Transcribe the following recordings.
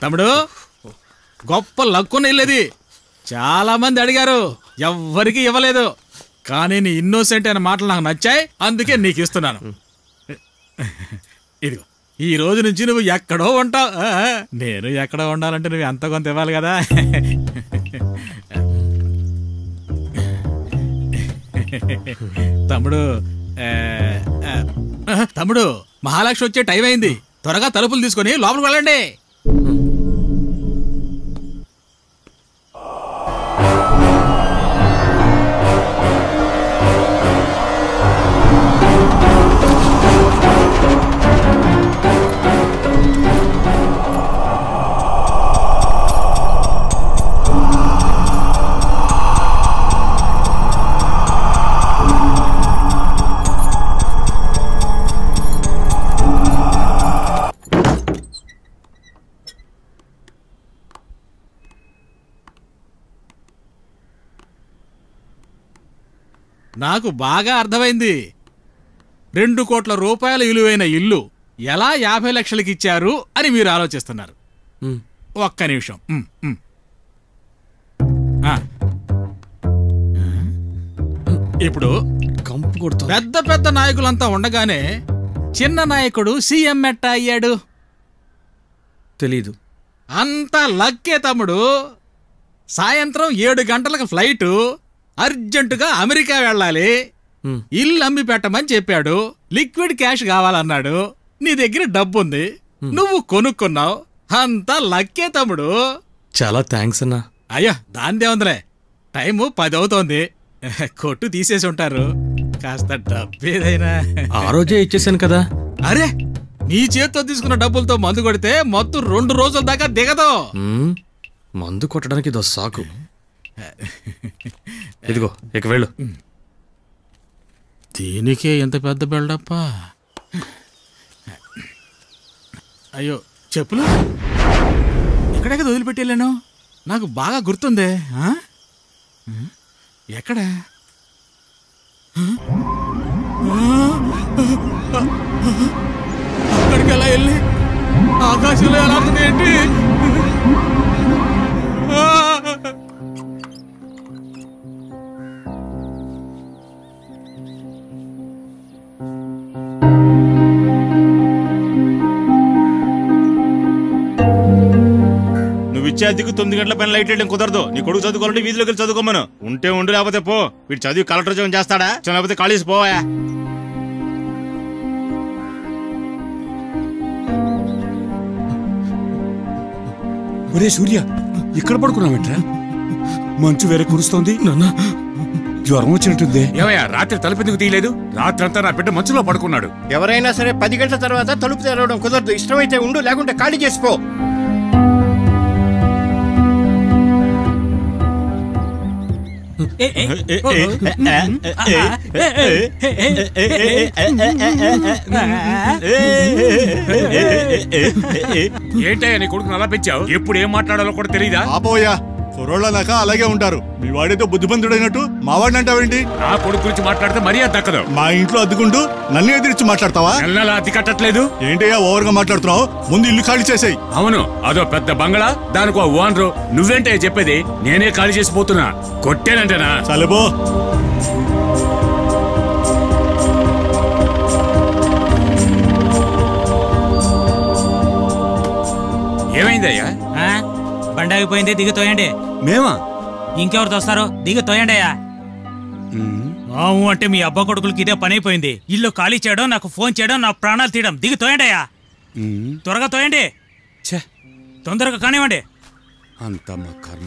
తమ్ముడు గొప్ప లక్కున ఇల్లేది చాలా మంది అడిగారు ఎవ్వరికి ఇవ్వలేదు కానీ నీ ఇన్నోసెంట్ అయిన మాటలు నాకు నచ్చాయి అందుకే నీకు ఇస్తున్నాను ఇదిగో ఈ రోజు నుంచి నువ్వు ఎక్కడో ఉంటావు ఆ, నేను ఎక్కడో ఉండాలంటే నువ్వు ఎంత కొంత ఇవ్వాలి కదా తమ్ముడు ఆ, ఆ, తమ్ముడు మహాలక్ష్మి వచ్చే టైం అయింది త్వరగా తలుపులు తీసుకొని లోపలికి వెళ్ళండి నాకు బాగా అర్థమైంది రెండు కోట్ల రూపాయల విలువైన ఇల్లు ఎలా యాభై లక్షలకి ఇచ్చారు అని మీరు ఆలోచిస్తున్నారు ఉమ్. ఒక్క నిమిషం ఉమ్, ఉమ్. ఆ. ఇప్పుడు కంపు కొడుతుంది పెద్ద పెద్ద నాయకులంతా ఉండగానే చిన్న నాయకుడు సీఎం ఎట్టా అయ్యాడు తెలీదు అంత లక్కే తమ్ముడు సాయంత్రం ఏడు గంటలకు ఫ్లైటు అర్జెంటుగా అమెరికా వెళ్ళాలి ఉమ్. ఇల్లు అమ్మి పెట్టమని చెప్పాడు లిక్విడ్ క్యాష్ కావాలన్నాడు నీ దగ్గర డబ్బుంది నువ్వు కొనుక్కున్నావు అంతా లక్కే తమ్ముడు చాలా థ్యాంక్స్ అన్నా అయ్యో దాందే ఉందిలే టైము పది అవుతోంది కొట్టు తీసేసి ఉంటారు కాస్త డబ్బేదైనా ఆ రోజే ఇచ్చేసాను కదా అరే నీ చేత్తో తీసుకున్న డబ్బులతో మందు కొడితే మొత్తం రెండు రోజుల దాకా దిగదు ఉమ్. మందు కొట్టడానికి ఇదో సాకు ఇదిగో ఇక వెళ్ళు దీనికే ఎంత పెద్ద బిల్డప్పా అయ్యో చెప్పులు ఎక్కడెక్కడ వదిలిపెట్టి వెళ్ళాను నాకు బాగా గుర్తుందే ఆ? ఎక్కడ అక్కడికి ఎలా వెళ్ళి ఆకాశంలో ఎలా ఉంది ఏంటి ఆ! నువ్వు ఇచ్చే అద్దెకు తొమ్మిది గంటల పైన లైట్ వేయడం కుదరదు నీ కొడుకు చదువుకోవాలంటే వీధిలోకి వెళ్ళి చదువుకోమను ఉంటే ఉండు లేకపోతే పో వీడు చదివి కలెక్టర్ ఉద్యోగం చేస్తాడా లేకపోతే కాలేజ్ పోవా ఒరే సూర్య ఇక్కడ పడుకున్నావేంట్రా మంచు వేరే కురుస్తోంది జ్వరం వచ్చినట్టుంది ఏమయ్యా రాత్రి తలుపెందుకు తీయలేదు రాత్రంతా నా బిడ్డ మంచులో పడుకున్నాడు ఎవరైనా సరే పది గంటల తర్వాత తలుపు తెరవడం కుదరదు ఇష్టమైతే ఉండు లేకుంటే ఖాళీ చేసిపో ఏంటయ్యా నీ కొడుకుని అలా పెంచావు ఎప్పుడు ఏం మాట్లాడాలో కూడా తెలియదా ఆపోయా కుర్రోళ్ళనాక అలాగే ఉంటారు మీ వాడేదో బుద్ధిమంతుడైనట్టు మా వాడిని అంటావేంటి నా కొడుకు గురించి మాట్లాడితే మర్యాద దక్కదు మా ఇంట్లో అద్దుకుంటూ నన్ను ఎదిరించి మాట్లాడతావా నెల నెల అద్దె కట్టట్లేదు ఏంటయ్యా ఓవర్ గా మాట్లాడుతున్నావు ముందు ఇల్లు ఖాళీ చేసేయ్ అవును అదో పెద్ద బంగళా దానికి ఓ ఓనరు నువ్వేంటే చెప్పేది నేనే ఖాళీ చేసిపోతున్నా కొట్టేనంటేనా చలబో ఏమైందయ్యా ఆ? బండి ఆగిపోయింది దిగి తోయండి మేమా ఇంకెవరితో వస్తారో దిగి తోయండి అయ్యా ఆవు అంటే మీ అబ్బా కొడుకులకి ఇదే పని అయిపోయింది ఇల్లు ఖాళీ చేయడం నాకు ఫోన్ చేయడం నా ప్రాణాలు తీయడం దిగి తోయండి అయ్యా త్వరగా తోయండి ఛే తొందరగా కానివ్వండి అంత మా కర్మ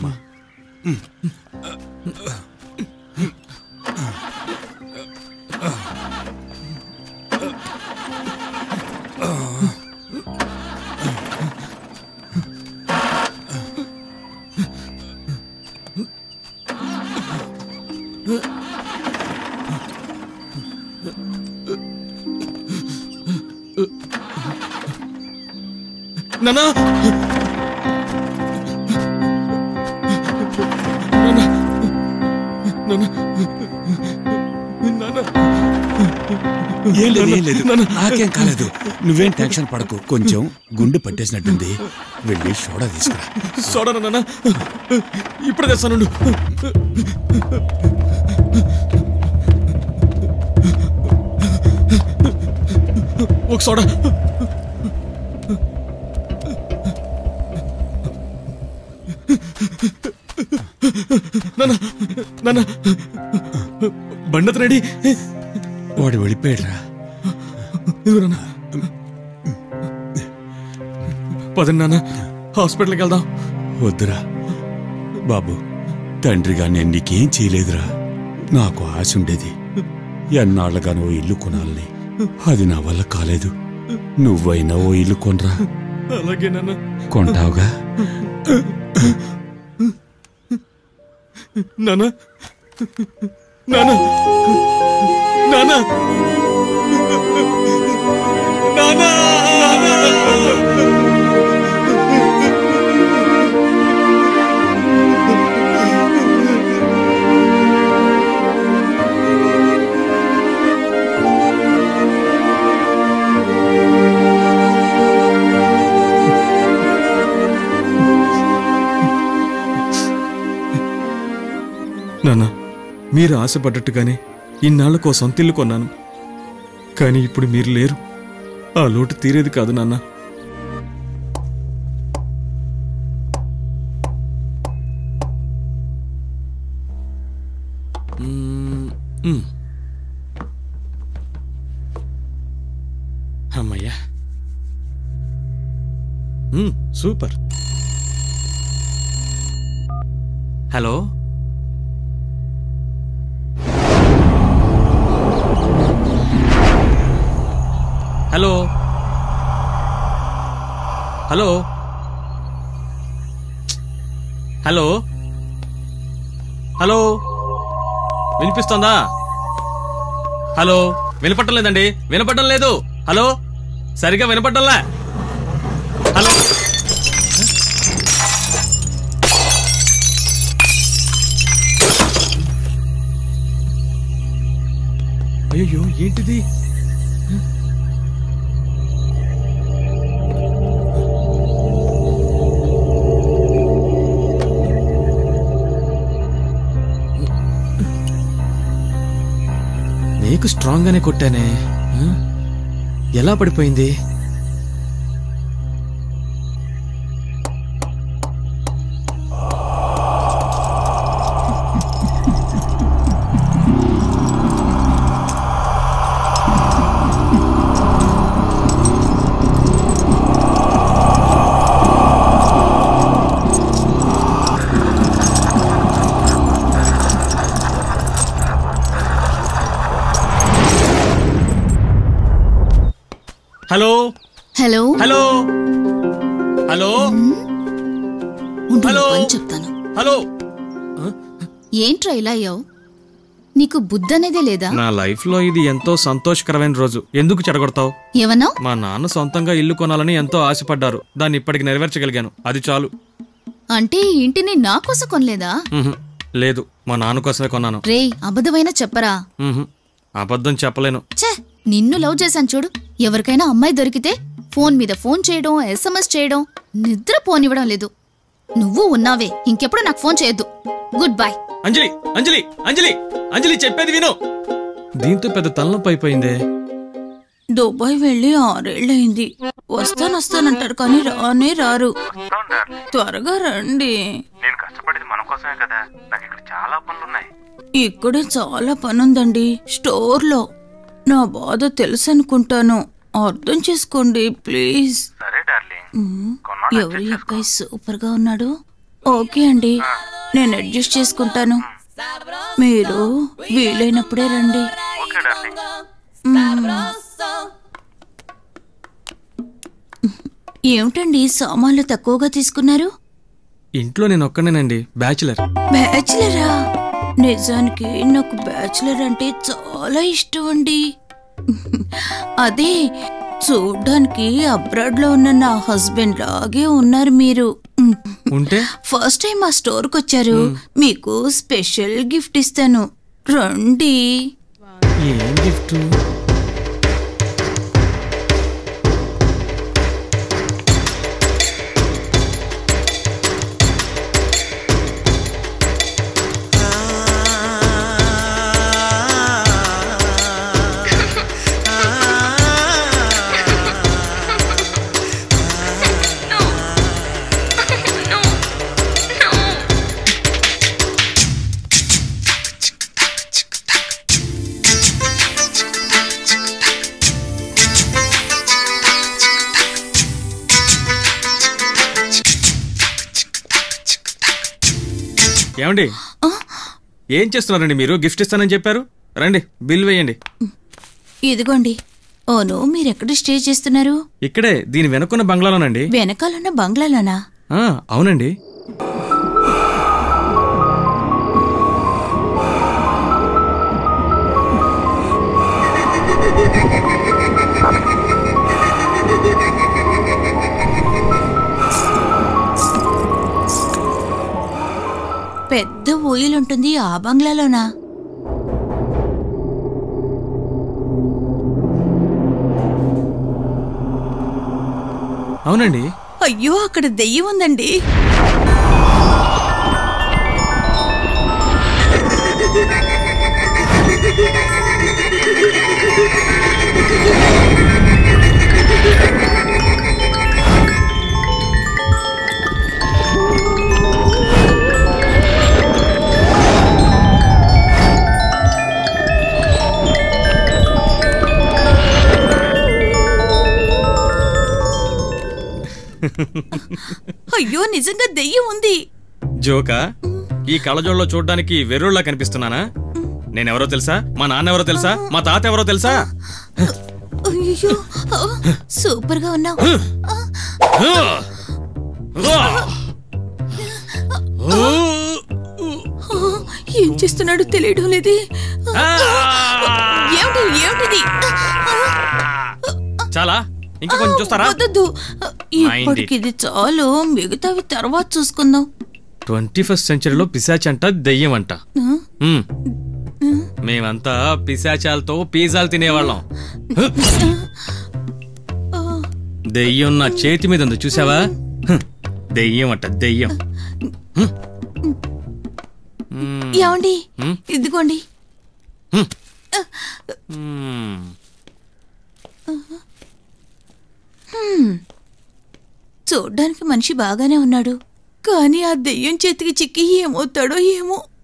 నానా నానా నానా ఏం లేదు ఏం లేదు నాకేం కాలేదు నువ్వేం టెన్షన్ పడకు కొంచెం గుండె పట్టేసినట్టుంది వెళ్ళి సోడా తీసుకురా సోడా నాన్న ఇప్పుడు తెస్తాను ఒక సోడా నాన్న నాన్న బండత రెడీ వాడు వెళ్ళిపోయాడురా ఇదిగో నాన్న పదండి నాన్న హాస్పిటల్కి వెళ్దాం వద్దురా బాబు తండ్రిగా నేను నీకేం చేయలేదురా నాకు ఆశ ఉండేది ఎన్నాళ్ళగానో ఓ ఇల్లు కొనాలని అది నా వల్ల కాలేదు నువ్వైనా ఓ ఇల్లు కొనరా అలాగే నాన్న కొంటావుగా నాన్న నాన్న నాన్న నాన్న నాన్న మీరు ఆశపడ్డట్టుగానే ఇన్నాళ్లకు సొంత ఇల్లు కొన్నాను కానీ ఇప్పుడు మీరు లేరు ఆ లోటు తీరేది కాదు నాన్న మ్మ్, మ్మ్. అమ్మయ్యా మ్మ్, super hello hello hello hello hello వినిపిస్తోందా హలో వినపడటం లేదండి వినపడటం లేదు హలో సరిగా వినపడటంలే హలో అయ్యో ఏంటిది నీకు స్ట్రాంగ్ గానే కొట్టానే ఆ? ఎలా పడిపోయింది హలో హలో హలో హలో ఉండు, హలో. పని చెప్తాను హలో ఏంట్రా ఇలా అయ్యావు నీకు బుద్ధి అనేదే లేదా నా లైఫ్ లో ఇది ఎంతో సంతోషకరమైన రోజు ఎందుకు చెడగొడతావు ఏమన్నా మా నాన్న సొంతంగా ఇల్లు కొనాలని ఎంతో ఆశపడ్డారు దాన్ని ఇప్పటికి నెరవేర్చగలిగాను అది చాలు అంటే ఈ ఇంటిని నా కోసం కొనలేదా ఉహు, లేదు మా నాన్న కోసమే కొన్నాను రే అబద్ధమైనా చెప్పరా ఉహు, అబద్ధం చెప్పలేను ఛే నిన్ను లవ్ చేశాను చూడు ఎవరికైనా అమ్మాయి దొరికితే ఫోన్ మీద ఫోన్ చేయడం ఎస్ఎంఎస్ చేయడం నిద్ర పోనివ్వడం లేదు నువ్వు ఉన్నావే ఇంకెప్పుడు నాకు ఫోన్ చేయొద్దు గుడ్ బై అంజలి అంజలి అంజలి అంజలి చెప్పేది విను దీంతో పెద్ద తలనొప్పి అయిపోయిందే దుబాయ్ వెళ్ళి ఆరేళ్ళయింది వస్తాను వస్తానంటారు కానీ రానే రారు త్వరగా రండి నేను కష్టపడేది మన కోసమే కదా నాకు ఇక్కడ చాలా పనులున్నాయి ఇక్కడే చాలా పనుందండి స్టోర్లో నా బాధ తెలుసు అనుకుంటాను అర్థం చేసుకోండి ప్లీజ్ సరే డార్లింగ్ మ్మ్. కొన్నాళ్ళు ఎవరి అబ్బాయి సూపర్ గా ఉన్నాడు ఓకే అండి నేను అడ్జస్ట్ చేసుకుంటాను మీరు వీలైనప్పుడే రండి ఓకే డార్లింగ్ మ్మ్. ఏమిటండి సామాన్లు తక్కువగా తీసుకున్నారు ఇంట్లో నేను ఒక్కనేనండి బ్యాచులర్ బ్యాచులరా నిజానికి నాకు బ్యాచులర్ అంటే చాలా ఇష్టం అండి అదే చూడ్డానికి అబ్రాడ్ లో ఉన్న నా హస్బెండ్ లాగే ఉన్నారు మీరు ఉంటే ఫస్ట్ టైం మా స్టోర్కి వచ్చారు మీకు స్పెషల్ గిఫ్ట్ ఇస్తాను రండి ఏం గిఫ్ట్ ఏమండి ఏం చేస్తున్నారండి మీరు గిఫ్ట్ ఇస్తానని చెప్పారు రండి బిల్ వేయండి ఇదిగోండి ఓను మీరెక్కడ స్టే చేస్తున్నారు ఇక్కడే దీని వెనుకున్న బంగ్లాలోనండి వెనకాలన్న బంగ్లాలోనా ఆ, అవునండి పెద్ద ఊయలుంటుంది ఆ బంగ్లాలోనా అవునండి అయ్యో అక్కడ దెయ్యం ఉందండి అయ్యో నిజంగా దెయ్యం ఉంది జోకా ఈ కళ్ళజోళ్ళలో చూడడానికి వెర్రుళ్ళ కనిపిస్తున్నానా నేనెవరో తెలుసా మా నాన్న ఎవరో తెలుసా మా తాత ఎవరో తెలుసా అయ్యో సూపర్ గా ఉన్నావు ఏం చేస్తున్నాడో తెలియడం లేదే ఏమిటి ఏమిటిది చాలా ఇంకా కొంచెం చూస్తారా వద్దొద్దు ఇప్పటికి ఇది చాలు మిగతావి తర్వాత చూసుకుందాం ట్వంటీ ఫస్ట్ సెంచరీలో పిశాచంట దెయ్యం అంట ఆ? మ్మ్. మేమంతా పిశాచాలతో పిజ్జాలు తినేవాళ్ళం దెయ్యం నా చేతి మీద ఉంది చూసావా హ్మ్. దెయ్యం అంట దెయ్యం హ్మ్. మ్మ్. ఏమండి హ్మ్? ఇదిగోండి మ్మ్. హ్మ్. చూడ్డానికి మనిషి బాగానే ఉన్నాడు కానీ ఆ దెయ్యం చేతికి చిక్కి ఏమవుతాడో ఏమో